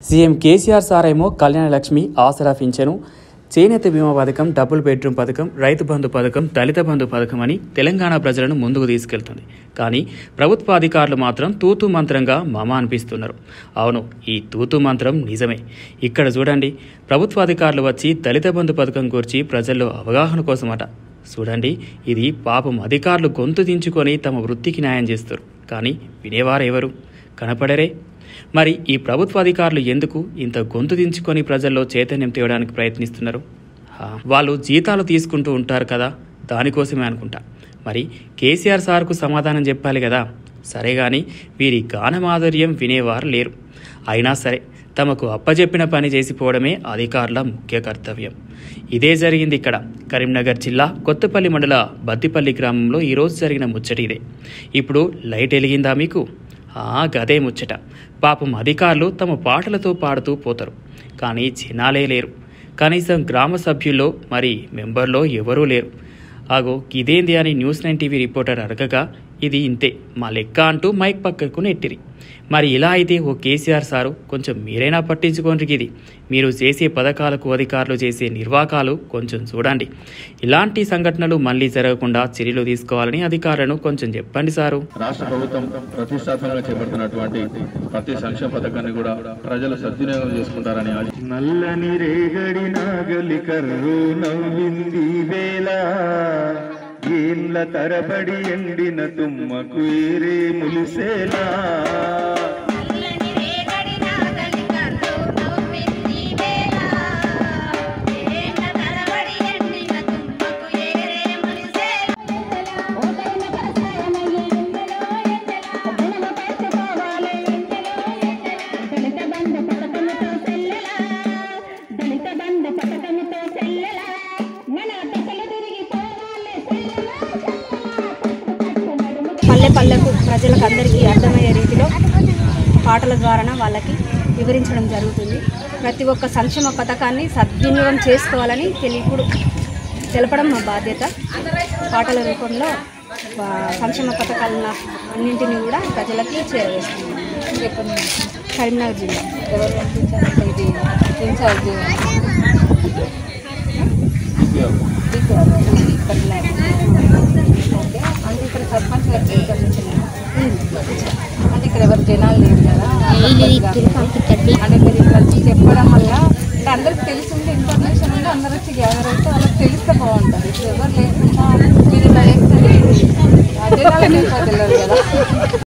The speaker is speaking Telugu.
సీఎం కేసీఆర్ సార్ ఏమో కళ్యాణ లక్ష్మి ఆసరా పింఛను చేనేత బీమా పథకం డబుల్ బెడ్రూమ్ పథకం రైతు బంధు పథకం దళిత బంధు పథకం అని తెలంగాణ ప్రజలను ముందుకు తీసుకెళ్తుంది కానీ ప్రభుత్వ అధికారులు మాత్రం తూతు మంత్రంగా మమ అనిపిస్తున్నారు అవును ఈ తూతు మంత్రం నిజమే ఇక్కడ చూడండి ప్రభుత్వ అధికారులు వచ్చి దళిత బంధు పథకం గురించి ప్రజల్లో అవగాహన కోసమట చూడండి ఇది పాపం అధికారులు గొంతు దించుకొని తమ వృత్తికి న్యాయం చేస్తారు కానీ వినేవారెవరు కనపడరే మరి ఈ ప్రభుత్వ అధికారులు ఎందుకు ఇంత గొంతు దించుకొని ప్రజల్లో చైతన్యం తేవడానికి ప్రయత్నిస్తున్నారు హా, వాళ్ళు జీతాలు తీసుకుంటూ ఉంటారు కదా దానికోసమే అనుకుంటా మరి కేసీఆర్ సార్కు సమాధానం చెప్పాలి కదా సరే గాని వీరి గానమాధుర్యం వినేవారు లేరు అయినా సరే తమకు అప్పజెప్పిన పని చేసిపోవడమే అధికారుల ముఖ్య కర్తవ్యం ఇదే జరిగింది ఇక్కడ కరీంనగర్ జిల్లా కొత్తపల్లి మండల బద్దిపల్లి గ్రామంలో ఈరోజు జరిగిన ముచ్చటి ఇదే ఇప్పుడు లైట్ వెలిగిందా మీకు ఆ గదే ముచ్చట పాపం అధికారులు తమ పాటలతో పాడుతూ పోతారు కానీ జనాలే లేరు కనీసం గ్రామ సభ్యుల్లో మరి మెంబర్లో ఎవరూ లేరు ఆగో ఇదేంది అని న్యూస్ నైన్ టీవీ రిపోర్టర్ అడగగా ఇది ఇంతే మా లెక్క అంటూ మైక్ పక్కకు నెట్టిరి మరి ఇలా అయితే ఓ కేసీఆర్ సారు కొంచెం మీరైనా పట్టించుకోండి ఇది మీరు చేసే పథకాలకు అధికారులు చేసే నిర్వాకాలు కొంచెం చూడండి ఇలాంటి సంఘటనలు మళ్ళీ జరగకుండా చర్యలు తీసుకోవాలని అధికారులను కొంచెం చెప్పండి సారు రాష్ట్ర ప్రభుత్వం ప్రతిష్టాత్మకంగా చేపడుతున్నటువంటి ప్రతి సంక్షేమ పథకాన్ని కూడా ప్రజలు సద్వినియోగం చేసుకుంటారని ఆశ నల్లని రేగడి నాగలి కర్రు నవ్వింది వేళ ఏళ్ళ తరబడి ఎండిన తుమ్మకు ఏరే ములిసేలా నల్లని రేగడి నాగలి కర్రు నవ్వింది వేళ ఏళ్ళ తరబడి ఎండిన తుమ్మకు ఏరే ములిసేలా ఓటైన కరసాయన ఎండలో ఎండలా బెలమ పట్టుకోవాలి ఎండలో ఎండలా దళిత బంధు పథకముతో సెల్లెలా దళిత బంధు పథకముతో సెల్లెలా మన పెసలు తిరిగి పోవాలి సెల్లెలా పట్టు నడుము పల్లె పల్లెకు ప్రజలకు అందరికీ అర్థమయ్యే రీతిలో పాటల ద్వారా వాళ్ళకి వివరించడం జరుగుతుంది ప్రతి ఒక్క సంక్షేమ పథకాన్ని సద్వినియోగం చేసుకోవాలని తెలియకుడు తెలపడం మా బాధ్యత పాటల రూపంలో ఆ, సంక్షేమ పథకాలను అన్నింటినీ కూడా ప్రజలకి చేరవేస్తున్నాం కరీంనగర్ జిల్లా ఎవరు పంపించారు ఇది ఇన్ఛార్జ్ అంటే ఇక్కడ సర్పంచ్ గారు చేయించారు అంటే ఇక్కడ ఎవరు జనాలు లేరు కదా అంటే మీరు ఇక్కడ వచ్చి చెప్పడం వల్ల అంటే అందరికి తెలిసి ఉంటే ఇన్ఫర్మేషన్ ఉంటే అందరు వచ్చి గ్యాదర్ అయితే వాళ్ళకి తెలిస్తే బాగుంటుంది ఇప్పుడు ఎవరు లేకుండా మీరు ఇలా చేస్తే జనాలకి ఎక్కువ తెలియదు కదా